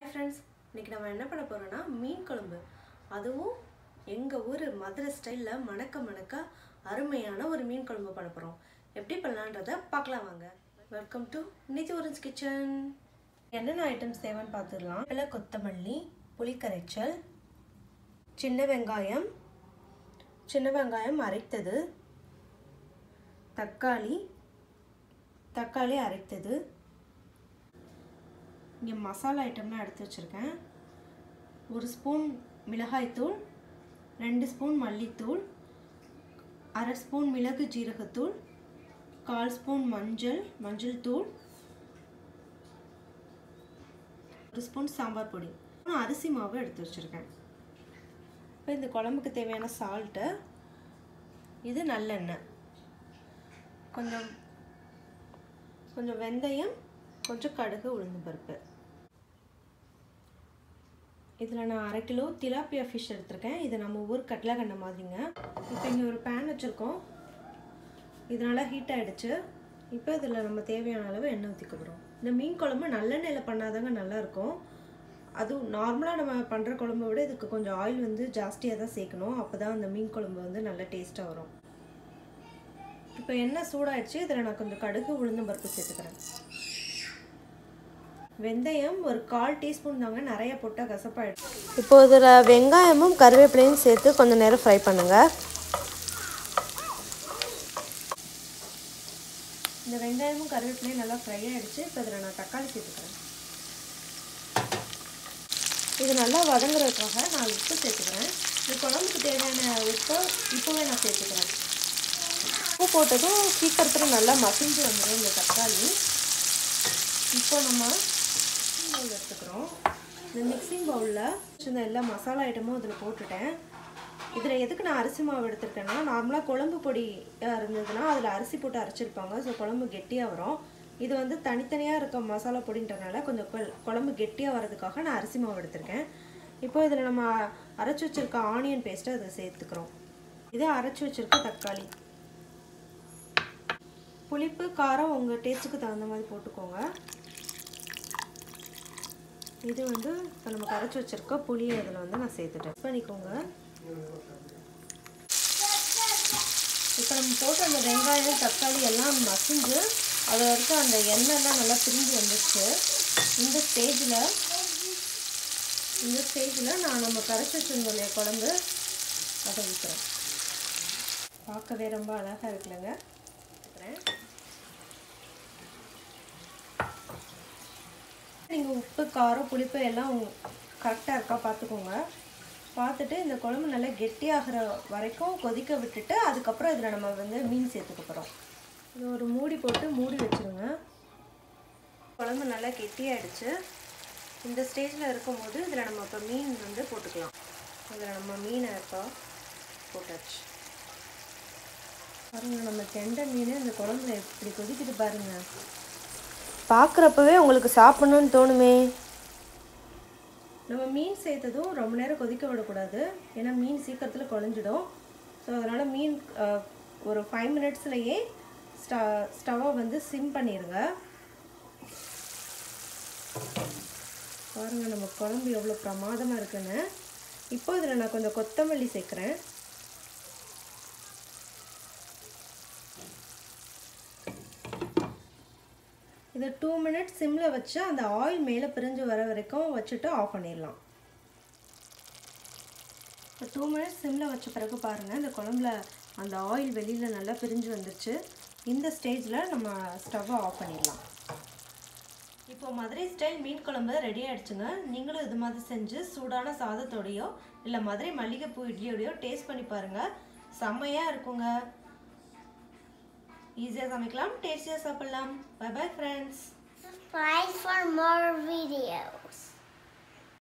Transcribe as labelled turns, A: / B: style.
A: Friends இன்றைக்கி நம்ம என்ன பண்ண போகிறோன்னா மீன் குழம்பு அதுவும் எங்கள் ஊர் மதுரை ஸ்டைலில் மணக்க மணக்க அருமையான ஒரு மீன் குழம்பு பண்ண போகிறோம் எப்படி பண்ணலான்றதை பார்க்கலாம் வாங்க வெல்கம் டு நிதி ஒரஞ்ச் கிச்சன் என்னென்ன ஐட்டம்ஸ் தேவைன்னு பார்த்துடலாம் இல்லை கொத்தமல்லி புளிக்கரைச்சல் சின்ன வெங்காயம் சின்ன வெங்காயம் அரைத்தது தக்காளி தக்காளி அரைத்தது இங்கே மசாலா ஐட்டம்லாம் எடுத்து வச்சுருக்கேன் ஒரு ஸ்பூன் மிளகாய்த்தூள் ரெண்டு ஸ்பூன் மல்லித்தூள் அரை ஸ்பூன் மிளகு ஜீரகத்தூள் கால் ஸ்பூன் மஞ்சள் மஞ்சள் தூள் ஒரு ஸ்பூன் சாம்பார் பொடி அரிசி மாவு எடுத்து வச்சுருக்கேன் இப்போ இந்த குழம்புக்கு தேவையான சால்ட்டு இது நல்லெண்ணெய் கொஞ்சம் கொஞ்சம் வெந்தயம் கொஞ்சம் கடுகு உளுந்து பருப்பு இதில் நான் அரை கிலோ திலாப்பியா ஃபிஷ் எடுத்திருக்கேன் இது நம்ம ஊர் கட்லகண்டை மாதிரிங்க இப்போ இங்கே ஒரு பேன் வச்சுருக்கோம் இதனால் ஹீட் ஆகிடுச்சு இப்போ இதில் நம்ம தேவையான அளவு எண்ணெய் ஊற்றிக்க போகிறோம் இந்த மீன் குழம்பு நல்லெண்ணெயில் பண்ணாதாங்க நல்லாயிருக்கும் அதுவும் நார்மலாக நம்ம பண்ணுற குழம்பை விட இதுக்கு கொஞ்சம் ஆயில் வந்து ஜாஸ்தியாக தான் சேர்க்கணும் அப்போ தான் அந்த மீன் குழம்பு வந்து நல்லா டேஸ்ட்டாக வரும் இப்போ எண்ணெய் சூடாயிடுச்சு இதில் நான் கொஞ்சம் கடுகு உளுந்தம் பருப்பு சேர்த்துக்கிறேன் வெந்தயம் ஒரு கால் டீஸ்பூன் தாங்க நிறைய போட்டால் கசப்பாயிடும் இப்போ இதில் வெங்காயமும் கருவேப்பிலையும் சேர்த்து கொஞ்சம் நேரம் ஃப்ரை பண்ணுங்கள் இந்த வெங்காயமும் கருவேப்பிலையும் நல்லா ஃப்ரை ஆகிடுச்சு இப்போ இதில் நான் தக்காளி சேர்த்துக்கிறேன் இது நல்லா வதங்குறதுக்காக நான் உப்பு சேர்த்துக்கிறேன் இந்த குழம்புக்கு தேவையான உப்பை இப்போவே நான் சேர்த்துக்கிறேன் உப்பு போட்டதும் சீக்கிரத்தில் நல்லா மசிஞ்சு வந்துடும் இந்த தக்காளி இப்போ நம்ம மிக்சிங் பவுல் எடுத்துக்கிறோம் இந்த மிக்சிங் பவுலில் இந்த எல்லா மசாலா ஐட்டமும் இதில் போட்டுட்டேன் இதில் எதுக்கு நான் அரிசி மாவு எடுத்திருக்கேன்னா நார்மலாக குழம்பு பொடி இருந்ததுன்னா அதில் அரிசி போட்டு அரைச்சிருப்பாங்க ஸோ குழம்பு கெட்டியாக வரும் இது வந்து தனித்தனியாக இருக்க மசாலா பொடின்றனால கொஞ்சம் குழம்பு கெட்டியாக வர்றதுக்காக நான் அரிசி மாவு எடுத்திருக்கேன் இப்போ இதில் நம்ம அரைச்சி வச்சுருக்க ஆனியன் பேஸ்ட்டை அதை சேர்த்துக்கிறோம் இது அரைச்சி வச்சுருக்க தக்காளி புளிப்பு காரம் உங்கள் டேஸ்ட்டுக்கு தகுந்த மாதிரி போட்டுக்கோங்க இது வந்து இப்போ நம்ம கரைச்சி வச்சுருக்க புளியை இதில் வந்து நான் சேர்த்துட்டேன் பண்ணிக்கோங்க இப்போ நம்ம போட்டு அந்த வெங்காயம் தக்காளி எல்லாம் மசிஞ்சு அதில் இருக்க அந்த எண்ணெய்லாம் நல்லா பிரிஞ்சு வந்துடுச்சு இந்த ஸ்டேஜில் இந்த ஸ்டேஜில் நான் நம்ம கரைச்சி வச்சுருந்தோம் இல்லையா குழம்பு அதை ஊற்றுறேன் பார்க்கவே ரொம்ப அழகாக இருக்குல்லங்க நீங்கள் உப்பு காரம் புளிப்பு எல்லாம் கரெக்டாக இருக்கா பார்த்துக்கோங்க பார்த்துட்டு இந்த குழம்பு நல்லா கெட்டியாகிற வரைக்கும் கொதிக்க விட்டுட்டு அதுக்கப்புறம் இதில் நம்ம வந்து மீன் சேர்த்துக்க போகிறோம் இது ஒரு மூடி போட்டு மூடி வச்சுருங்க குழம்பு நல்லா கெட்டியாகிடுச்சு இந்த ஸ்டேஜில் இருக்கும்போது இதில் நம்ம இப்போ மீன் வந்து போட்டுக்கலாம் இதில் நம்ம மீனை இப்போ போட்டாச்சு பாருங்கள் நம்ம கெண்டை மீன் இந்த குழம்புல எப்படி கொதிக்குது பாருங்கள் பார்க்குறப்பவே உங்களுக்கு சாப்பிட்ணுன்னு தோணுமே நம்ம மீன் சேர்த்ததும் ரொம்ப நேரம் கொதிக்க விடக்கூடாது ஏன்னா மீன் சீக்கிரத்தில் குழஞ்சிடும் ஸோ அதனால் மீன் ஒரு ஃபைவ் மினிட்ஸ்லையே ஸ்ட ஸ்டவ்வை வந்து சிம் பண்ணிடுங்க பாருங்கள் நம்ம குழம்பு எவ்வளோ பிரமாதமாக இருக்குன்னு இப்போ இதில் நான் கொஞ்சம் கொத்தமல்லி சேர்க்குறேன் இதை டூ மினிட்ஸ் சிம்மில் வச்சு அந்த ஆயில் மேலே பிரிஞ்சு வர வரைக்கும் வச்சுட்டு ஆஃப் பண்ணிடலாம் இப்போ டூ மினிட்ஸ் சிம்மில் வச்ச பிறகு பாருங்கள் இந்த குழம்புல அந்த ஆயில் வெளியில் நல்லா பிரிஞ்சு வந்துருச்சு இந்த ஸ்டேஜில் நம்ம ஸ்டவ்வை ஆஃப் பண்ணிடலாம் இப்போ மதுரை ஸ்டைல் மீன் குழம்பு ரெடி ஆகிடுச்சுங்க நீங்களும் இது மாதிரி செஞ்சு சூடான சாதத்தோடையோ இல்லை மதுரை மல்லிகைப்பூ இட்லியோடையோ டேஸ்ட் பண்ணி பாருங்கள் செம்மையாக இருக்குங்க ஈஸியாக சமைக்கலாம் டேஸ்டியாக சாப்பிட்லாம் bye bye friends
B: Subscribe for more videos.